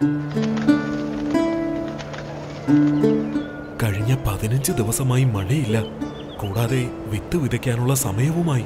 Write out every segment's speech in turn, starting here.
കഴിഞ്ഞ പതിനഞ്ച് ദിവസമായി മഴയില്ല കൂടാതെ വിത്ത് വിതയ്ക്കാനുള്ള സമയവുമായി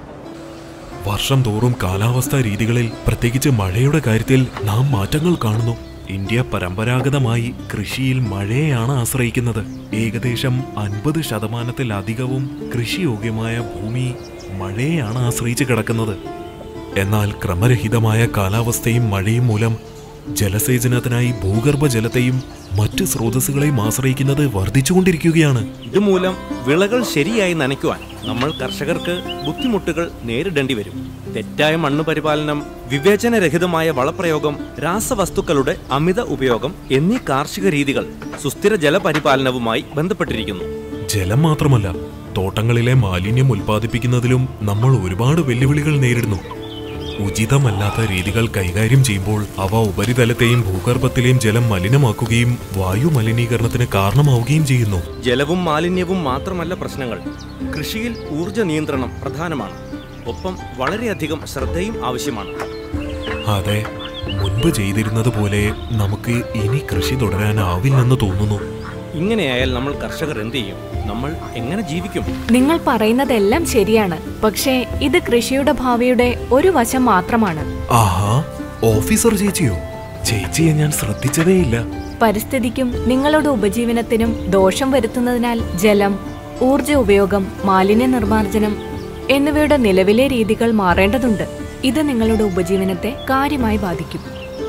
വർഷം തോറും കാലാവസ്ഥാ രീതികളിൽ പ്രത്യേകിച്ച് മഴയുടെ കാര്യത്തിൽ നാം മാറ്റങ്ങൾ കാണുന്നു ഇന്ത്യ പരമ്പരാഗതമായി കൃഷിയിൽ മഴയെയാണ് ആശ്രയിക്കുന്നത് ഏകദേശം അൻപത് ശതമാനത്തിലധികവും കൃഷിയോഗ്യമായ ഭൂമി മഴയെയാണ് ആശ്രയിച്ച് കിടക്കുന്നത് എന്നാൽ ക്രമരഹിതമായ കാലാവസ്ഥയും മഴയും മൂലം ജലസേചനത്തിനായി ഭൂഗർഭജലത്തെയും മറ്റ് സ്രോതസ്സുകളെയും ആശ്രയിക്കുന്നത് വർദ്ധിച്ചുകൊണ്ടിരിക്കുകയാണ് ഇതുമൂലം വിളകൾ ശരിയായി നനയ്ക്കുവാൻ നമ്മൾ കർഷകർക്ക് ബുദ്ധിമുട്ടുകൾ നേരിടേണ്ടി വരും തെറ്റായ മണ്ണ് പരിപാലനം വിവേചനരഹിതമായ വളപ്രയോഗം രാസവസ്തുക്കളുടെ അമിത ഉപയോഗം എന്നീ കാർഷിക രീതികൾ സുസ്ഥിര ജലപരിപാലനവുമായി ബന്ധപ്പെട്ടിരിക്കുന്നു ജലം മാത്രമല്ല തോട്ടങ്ങളിലെ മാലിന്യം ഉൽപ്പാദിപ്പിക്കുന്നതിലും നമ്മൾ ഒരുപാട് വെല്ലുവിളികൾ നേരിടുന്നു ഉചിതമല്ലാത്ത രീതികൾ കൈകാര്യം ചെയ്യുമ്പോൾ അവ ഉപരിതലത്തെയും ഭൂഗർഭത്തിലെയും ജലം മലിനമാക്കുകയും വായു മലിനീകരണത്തിന് കാരണമാവുകയും ചെയ്യുന്നു ജലവും മാലിന്യവും മാത്രമല്ല പ്രശ്നങ്ങൾ കൃഷിയിൽ ഊർജ നിയന്ത്രണം പ്രധാനമാണ് ഒപ്പം വളരെയധികം ശ്രദ്ധയും ആവശ്യമാണ് അതെ മുൻപ് ചെയ്തിരുന്നത് പോലെ നമുക്ക് ഇനി കൃഷി തുടരാനാവില്ലെന്ന് തോന്നുന്നു ഇങ്ങനെയായാൽ നമ്മൾ കർഷകർ എന്ത് ചെയ്യും നമ്മൾ എങ്ങനെ ജീവിക്കും നിങ്ങൾ പറയുന്നതെല്ലാം ശരിയാണ് പക്ഷേ ഇത് കൃഷിയുടെ ഭാവിയുടെ ഒരു വശം മാത്രമാണ് ആഹാ ഓഫീസർ ചേച്ചിയോ ചേച്ചിയെ ഞാൻ ശ്രദ്ധിച്ചതേയില്ല പരിസ്ഥിതിക്കും നിങ്ങളുടെ ഉപജീവനത്തിനും ദോഷം വരുത്തുന്നതിനാൽ ജലം ഊർജ ഉപയോഗം മാലിന്യ നിർമ്മാർജ്ജനം എന്നിവയുടെ നിലവിലെ രീതികൾ മാറേണ്ടതുണ്ട് ഇത് നിങ്ങളുടെ ഉപജീവനത്തെ കാര്യമായി ബാധിക്കും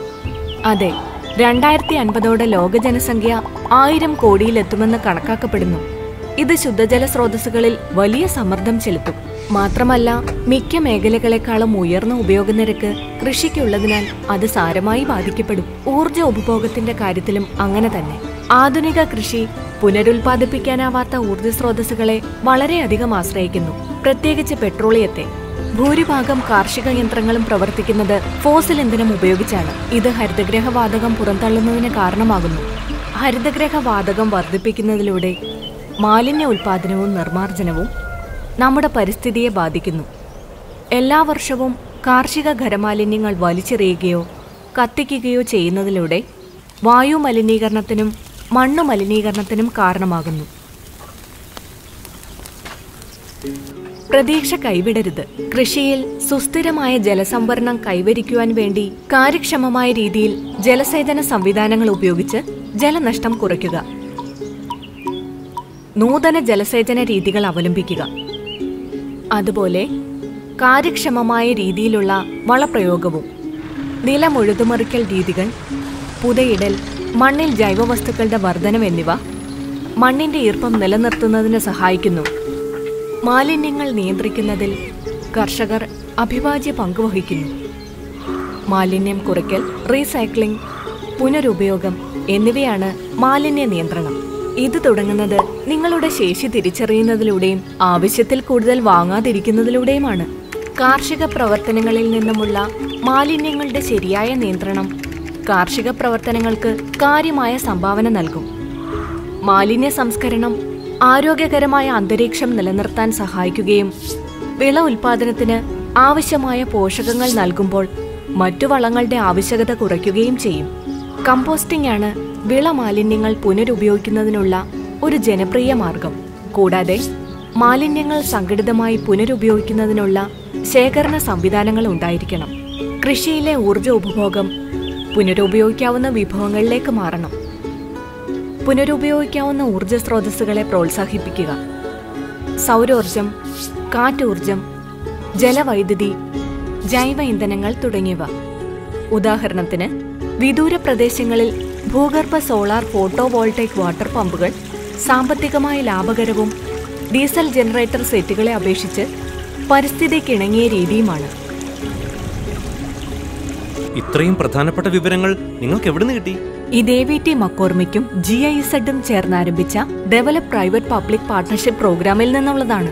അതെ രണ്ടായിരത്തി അൻപതോടെ ലോക ജനസംഖ്യ ആയിരം കോടിയിലെത്തുമെന്ന് കണക്കാക്കപ്പെടുന്നു ഇത് ശുദ്ധജല സ്രോതസ്സുകളിൽ വലിയ സമ്മർദ്ദം ചെലുത്തും മാത്രമല്ല മിക്ക മേഖലകളെക്കാളും ഉയർന്ന ഉപയോഗനിരക്ക് കൃഷിക്കുള്ളതിനാൽ അത് സാരമായി ബാധിക്കപ്പെടും ഊർജ ഉപഭോഗത്തിന്റെ കാര്യത്തിലും അങ്ങനെ തന്നെ ആധുനിക കൃഷി പുനരുൽപാദിപ്പിക്കാനാവാത്ത ഊർജ സ്രോതസ്സുകളെ വളരെയധികം ആശ്രയിക്കുന്നു പ്രത്യേകിച്ച് പെട്രോളിയത്തെ ഭൂരിഭാഗം കാർഷിക യന്ത്രങ്ങളും പ്രവർത്തിക്കുന്നത് ഫോസിൽ ഇന്ധനം ഉപയോഗിച്ചാണ് ഇത് ഹരിതഗ്രഹ വാതകം പുറന്തള്ളുന്നതിന് കാരണമാകുന്നു ഹരിതഗ്രഹ വാതകം വർദ്ധിപ്പിക്കുന്നതിലൂടെ മാലിന്യ ഉൽപാദനവും നിർമ്മാർജ്ജനവും നമ്മുടെ പരിസ്ഥിതിയെ ബാധിക്കുന്നു എല്ലാ വർഷവും കാർഷിക ഖരമാലിന്യങ്ങൾ വലിച്ചെറിയുകയോ കത്തിക്കുകയോ ചെയ്യുന്നതിലൂടെ വായു മലിനീകരണത്തിനും മണ്ണു മലിനീകരണത്തിനും കാരണമാകുന്നു പ്രതീക്ഷ കൈവിടരുത് കൃഷിയിൽ സുസ്ഥിരമായ ജലസംഭരണം കൈവരിക്കുവാൻ വേണ്ടി കാര്യക്ഷമമായ രീതിയിൽ ജലസേചന സംവിധാനങ്ങൾ ഉപയോഗിച്ച് ജലനഷ്ടം കുറയ്ക്കുക നൂതന ജലസേചന രീതികൾ അവലംബിക്കുക അതുപോലെ കാര്യക്ഷമമായ രീതിയിലുള്ള വളപ്രയോഗവും നിലമുഴുതുമറിക്കൽ രീതികൾ പുതയിടൽ മണ്ണിൽ ജൈവവസ്തുക്കളുടെ വർധനം എന്നിവ മണ്ണിന്റെ ഈർപ്പം നിലനിർത്തുന്നതിന് സഹായിക്കുന്നു മാലിന്യങ്ങൾ നിയന്ത്രിക്കുന്നതിൽ കർഷകർ അഭിവാജ്യ പങ്കുവഹിക്കുന്നു മാലിന്യം കുറയ്ക്കൽ റീസൈക്ലിംഗ് പുനരുപയോഗം എന്നിവയാണ് മാലിന്യ നിയന്ത്രണം ഇത് തുടങ്ങുന്നത് നിങ്ങളുടെ ശേഷി തിരിച്ചറിയുന്നതിലൂടെയും ആവശ്യത്തിൽ കൂടുതൽ വാങ്ങാതിരിക്കുന്നതിലൂടെയുമാണ് കാർഷിക പ്രവർത്തനങ്ങളിൽ നിന്നുമുള്ള മാലിന്യങ്ങളുടെ ശരിയായ നിയന്ത്രണം കാർഷിക പ്രവർത്തനങ്ങൾക്ക് കാര്യമായ സംഭാവന നൽകും മാലിന്യ സംസ്കരണം ആരോഗ്യകരമായ അന്തരീക്ഷം നിലനിർത്താൻ സഹായിക്കുകയും വിള ഉൽപാദനത്തിന് ആവശ്യമായ പോഷകങ്ങൾ നൽകുമ്പോൾ മറ്റു വളങ്ങളുടെ ആവശ്യകത കുറയ്ക്കുകയും ചെയ്യും കമ്പോസ്റ്റിംഗ് ആണ് വിള മാലിന്യങ്ങൾ പുനരുപയോഗിക്കുന്നതിനുള്ള ഒരു ജനപ്രിയ മാർഗം കൂടാതെ മാലിന്യങ്ങൾ സംഘടിതമായി പുനരുപയോഗിക്കുന്നതിനുള്ള ശേഖരണ സംവിധാനങ്ങൾ ഉണ്ടായിരിക്കണം കൃഷിയിലെ ഊർജ ഉപഭോഗം പുനരുപയോഗിക്കാവുന്ന വിഭവങ്ങളിലേക്ക് മാറണം പുനരുപയോഗിക്കാവുന്ന ഊർജ സ്രോതസ്സുകളെ പ്രോത്സാഹിപ്പിക്കുക സൗരോർജം കാറ്റൂർജം ജലവൈദ്യുതി ജൈവ ഇന്ധനങ്ങൾ തുടങ്ങിയവ ഉദാഹരണത്തിന് വിദൂര പ്രദേശങ്ങളിൽ ഭൂഗർഭ സോളാർ ഫോട്ടോവോൾട്ടൈക് വാട്ടർ പമ്പുകൾ സാമ്പത്തികമായി ലാഭകരവും ഡീസൽ ജനറേറ്റർ സെറ്റുകളെ അപേക്ഷിച്ച് പരിസ്ഥിതിക്കിണങ്ങിയ രീതിയുമാണ് ഇത്രയും പ്രധാനപ്പെട്ട വിവരങ്ങൾ നിങ്ങൾക്ക് എവിടുന്ന് കിട്ടി ഇത് എ വി ടി മക്കോർമിക്കും ജി ഐ സെഡും ചേർന്ന് ആരംഭിച്ച ഡെവലപ്പ് പ്രൈവറ്റ് പബ്ലിക് പാർട്ണർഷിപ്പ് പ്രോഗ്രാമിൽ നിന്നുള്ളതാണ്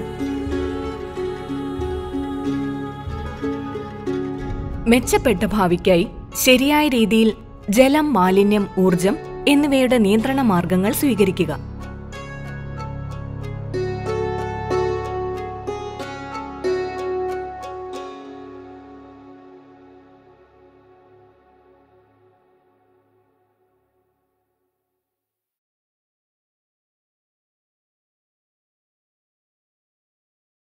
മെച്ചപ്പെട്ട ഭാവിക്കായി ശരിയായ രീതിയിൽ ജലം മാലിന്യം ഊർജം എന്നിവയുടെ നിയന്ത്രണ മാർഗങ്ങൾ സ്വീകരിക്കുക